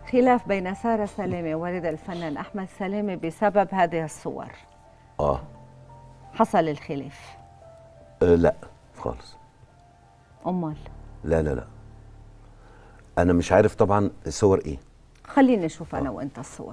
خلاف بين ساره سلامه ووالدها الفنان احمد سلامه بسبب هذه الصور اه, حصل الخلاف آه لا خالص امال لا لا لا انا مش عارف طبعا صور ايه خليني اشوف انا وانت الصور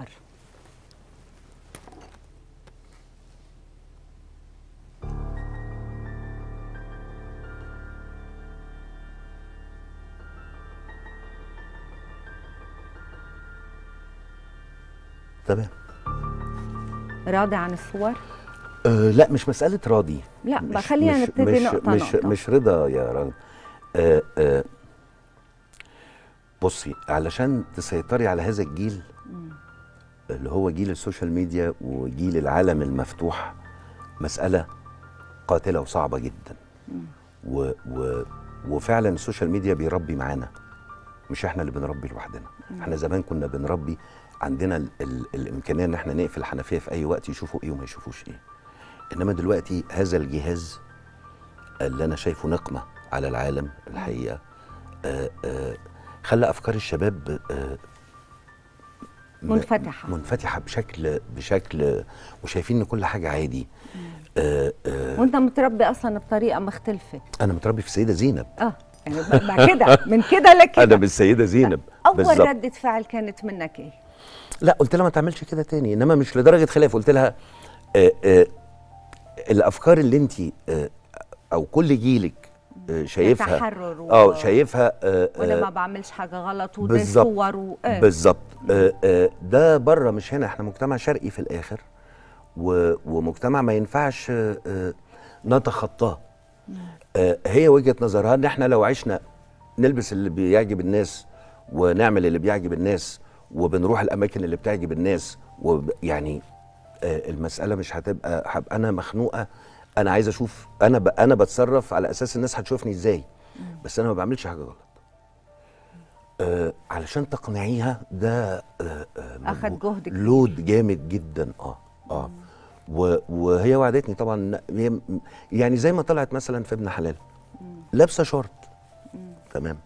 تمام راضي عن الصور آه لا مش مساله راضي لا مش بقى خلينا مش نبتدي مش نقطة مش نقطة. مش رضا يا راجل آه آه بصي علشان تسيطري على هذا الجيل اللي هو جيل السوشيال ميديا وجيل العالم المفتوح مسألة قاتلة وصعبة جدا و و وفعلا السوشيال ميديا بيربي معانا مش احنا اللي بنربي لوحدنا احنا زمان كنا بنربي عندنا ال ال الامكانيه ان احنا نقفل الحنفيه في اي وقت يشوفوا ايه وما يشوفوش ايه انما دلوقتي هذا الجهاز اللي انا شايفه نقمه على العالم الحقيقه آه آه خلى افكار الشباب آه م- منفتحة. منفتحه بشكل بشكل وشايفين ان كل حاجه عادي آه آه وانت متربي اصلا بطريقه مختلفه انا متربي في السيده زينب اه يعني ب- ب- كده من كده لكده انا بالسيده زينب اول بالظبط. ردة فعل كانت منك ايه لا قلت لها ما تعملش كده تاني انما مش لدرجه خلاف قلت لها آه آه الافكار اللي انت آه او كل جيلك آه شايفها تحرر و- اه شايفها آه وانا ما آه بعملش حاجه غلط وده بالظبط. صور و... آه. بالظبط آه آه ده بره مش هنا احنا مجتمع شرقي في الاخر و ومجتمع ما ينفعش آه آه نتخطاه آه هي وجهه نظرها ان احنا لو عشنا نلبس اللي بيعجب الناس ونعمل اللي بيعجب الناس وبنروح الاماكن اللي بتعجب الناس ويعني آه المساله مش هتبقى هبقى انا مخنوقه انا عايز اشوف انا ب... انا بتصرف على اساس الناس هتشوفني ازاي بس انا ما بعملش حاجه غلط آه علشان تقنعيها ده آه آه أخد مجهود- جهد كبير. لود جامد جدا اه اه و- وهي وعدتني طبعا هي م- يعني زي ما طلعت مثلا في ابن حلال لابسه شورت تمام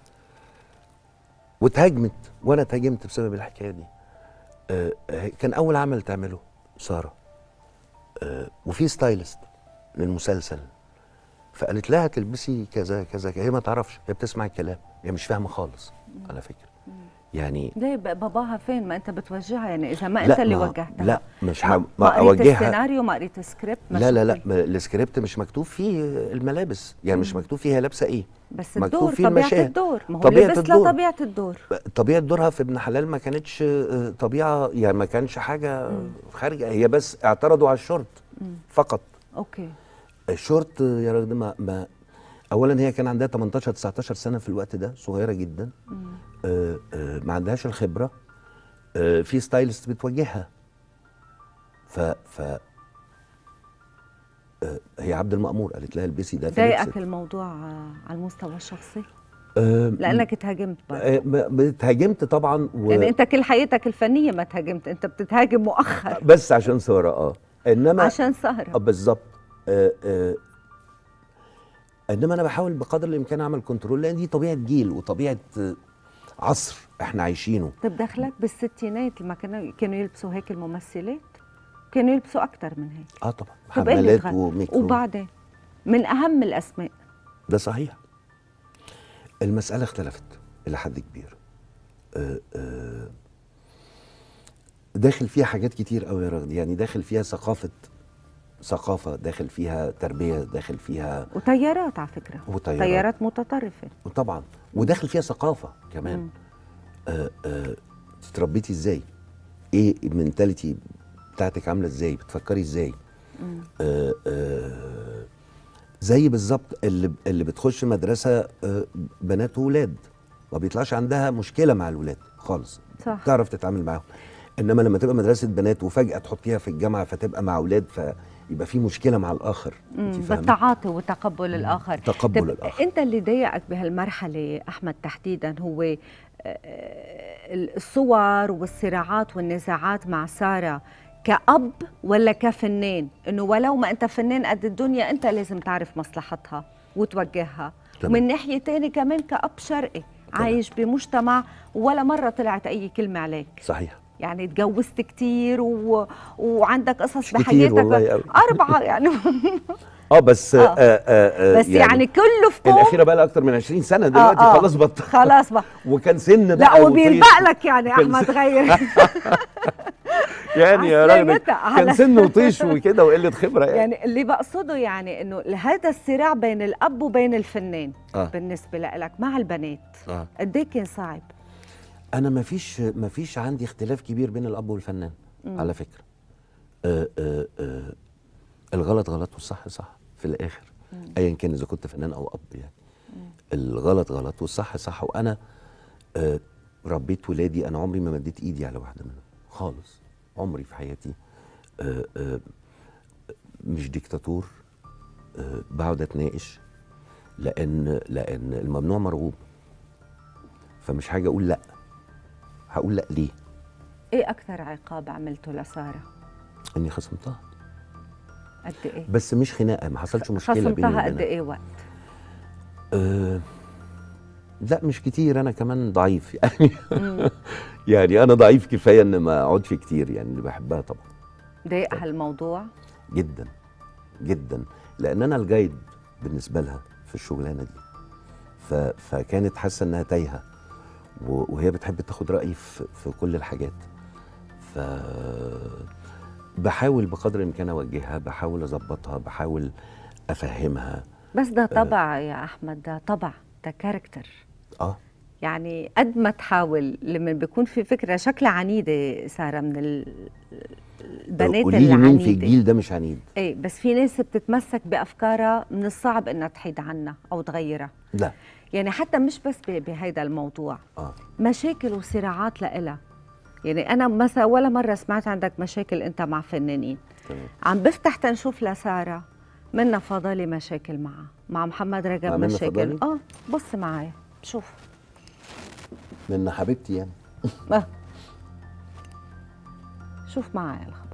واتهاجمت وانا اتهاجمت بسبب الحكايه دي آه آه، كان اول عمل تعمله ساره آه وفي ستايلست للمسلسل فقالت لها تلبسي كذا كذا كذا. هي ما تعرفش هي بتسمع الكلام هي مش فاهمه خالص على فكره يعني ليه ب- باباها فين ما انت بتوجهها يعني اذا ما انت اللي ما- وجهتها لا مش ح... ما, ما ما قريت اوجهها السيناريو ما قريت السكريبت ما لا لا لا شفت ما- السكريبت مش مكتوب فيه الملابس يعني مش مكتوب فيه هي لابسه ايه بس مكتوب الدور فيه طبيعه المشاهد. الدور ما هو طبيعة لبس الدور. لطبيعه الدور طبيعه دورها في ابن حلال ما كانتش آه، طبيعه يعني ما كانش حاجه خارجه هي بس اعترضوا على الشورت فقط اوكي الشورت آه، يا راجل ما, ما اولا هي كان عندها 18 19 سنه في الوقت ده صغيره جدا آه آه ما عندهاش الخبره آه في ستايلست بتوجهها ف ف آه هي عبد المأمور قالت لها البسي ده ضايقك فلبست. الموضوع آه، على المستوى الشخصي آه لانك اتهاجمت برضه آه ب- اتهاجمت طبعا و... يعني انت كل حياتك الفنيه ما تهاجمت انت بتتهاجم مؤخر بس عشان ساره اه انما عشان آه سهره بالظبط آه آه انما انا بحاول بقدر الامكان اعمل كنترول لان دي طبيعه جيل وطبيعه آه عصر احنا عايشينه طب دخلك بالستينات لما كانوا كانوا يلبسوا هيك الممثلات كانوا يلبسوا اكثر من هيك اه طبعا طب ايه اللي حمالات اتغير؟ وميكرو وبعدين من اهم الاسماء ده صحيح المسألة اختلفت إلى حد كبير آه، آه، داخل فيها حاجات كتير قوي يا رغد يعني داخل فيها ثقافة ثقافة داخل فيها تربية داخل فيها وطيارات على فكره وطيارات. طيارات متطرفه وطبعا وداخل فيها ثقافة كمان آه، آه، تتربيتي ازاي ايه المنتاليتي بتاعتك عاملة ازاي بتفكري ازاي آه، آه، زي بالظبط اللي اللي بتخش مدرسه آه، بنات وولاد ما بيطلعش عندها مشكله مع الولاد خالص صح. تعرف تتعامل معاهم انما لما تبقى مدرسه بنات وفجاه تحطيها في الجامعه فتبقى مع اولاد فيبقى في مشكله مع الاخر انت مم، فاهمه بالتعاطي وتقبل الاخر تقبل طب الآخر. انت اللي ضايقك بهالمرحله احمد تحديدا هو آه، الصور والصراعات والنزاعات مع ساره كأب ولا كفنان انه ولو ما انت فنان قد الدنيا انت لازم تعرف مصلحتها وتوجهها تمام. ومن ناحيه تانية كمان كأب شرقي عايش بمجتمع ولا مره طلعت اي كلمه عليك صحيح يعني تجوزت كتير و... وعندك قصص مش كتير بحياتك والله أوي. اربعه يعني اه بس آه. آه. آه آه بس يعني, يعني كله في كوم الاخيره بقى لها اكتر من 20 سنه دلوقتي آه. خلاص بطل خلاص بقى وكان سن لا بقى وبيلبق لك يعني كان احمد غير يعني يا راجل عسلامتها. كان سن وطيش وكده وقله خبره يعني, يعني اللي بقصده يعني انه هذا الصراع بين الاب وبين الفنان آه. بالنسبه لك مع البنات آه. قد ايه كان صعب انا ما فيش ما فيش عندي اختلاف كبير بين الاب والفنان على فكره آه آه آه الغلط غلط والصح صح في الاخر ايا كان اذا كنت فنان او اب يعني الغلط غلط والصح صح وانا آه ربيت ولادي انا عمري ما مديت ايدي على واحده منهم خالص عمري في حياتي آه آه مش ديكتاتور آه بقعد اتناقش لان لان الممنوع مرغوب فمش حاجه اقول لا هقول لا ليه ايه اكثر عقاب عملته لساره اني خصمتها قد ايه بس مش خناقه ما حصلش مشكله بيني خصمتها قد وبينها ايه وقت أه لا مش كتير انا كمان ضعيف يعني يعني انا ضعيف كفايه ان ما اقعدش كتير يعني اللي بحبها طبعا ضايقها الموضوع جدا جدا لان انا الجايد بالنسبه لها في الشغلانه دي ف... فكانت حاسه انها تايهه و- وهي بتحب تاخد رايي في, في كل الحاجات ف بحاول بقدر الامكان اوجهها بحاول اظبطها بحاول افهمها بس ده طبع يا احمد ده طبع ده كاركتر اه يعني قد ما تحاول لما بيكون في فكره شكلها عنيده ساره من ال- البنات قولي لي مين في العنيده الجيل ده مش عنيد ايه بس في ناس بتتمسك بافكارها من الصعب انها تحيد عنها او تغيرها لا يعني حتى مش بس ب- بهيدا الموضوع اه مشاكل وصراعات لإلها يعني انا مثلا ولا مره سمعت عندك مشاكل انت مع فنانين تمام عم بفتح تنشوف لساره منا فضالي مشاكل معها مع محمد رجب مع منى مشاكل فضالي؟ اه بص معايا شوف من حبيبتي يعني آه. شوف معايا الخبر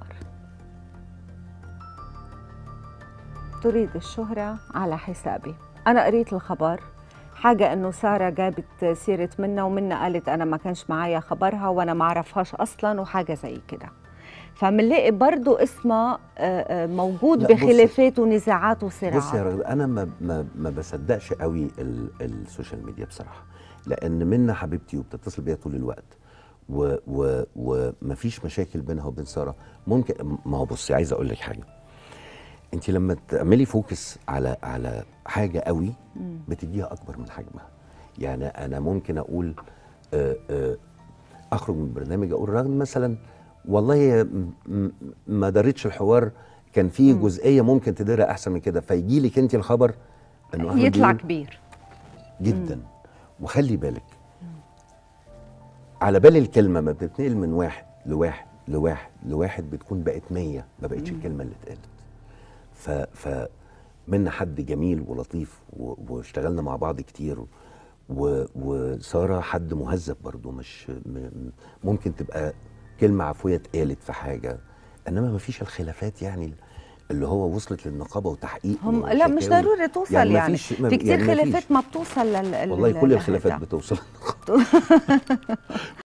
تريد الشهرة على حسابي أنا قريت الخبر حاجة إنه سارة جابت سيرة منا ومنا قالت أنا ما كانش معايا خبرها وأنا ما أعرفهاش أصلا وحاجة زي كده فمنلاقي برضو اسمها آه، آه، موجود لا، بصي. بخلافات ونزاعات بصي يا وصراعات راجل انا ما ما ما بصدقش قوي ال- السوشيال ميديا بصراحه لان منا حبيبتي وبتتصل بيا طول الوقت و و ومفيش مشاكل بينها وبين ساره ممكن ما هو بصي عايز اقول لك حاجه انت لما تعملي فوكس على على حاجه قوي بتديها اكبر من حجمها يعني انا ممكن اقول آه، آه، اخرج من برنامج اقول رغم مثلا والله هي م- م- ما دارتش الحوار كان في جزئيه ممكن تديرها احسن من كده فيجي لك انت الخبر انه أحمد يطلع بيقول كبير جدا وخلي بالك على بال الكلمه ما بتتنقل من واحد لواحد لواحد لواحد بتكون بقت مية ما بقتش الكلمه اللي اتقالت ف ف منا حد جميل ولطيف و- واشتغلنا مع بعض كتير و- وساره حد مهذب برضو مش م- ممكن تبقى كلمه عفويه اتقالت في حاجه انما ما فيش الخلافات يعني اللي هو وصلت للنقابه وتحقيق هم لا مش وشكاوي. ضروري توصل يعني يعني, مفيش- ما- في كتير يعني مفيش. خلافات ما بتوصل لل والله لل- كل لهذا. الخلافات بتوصل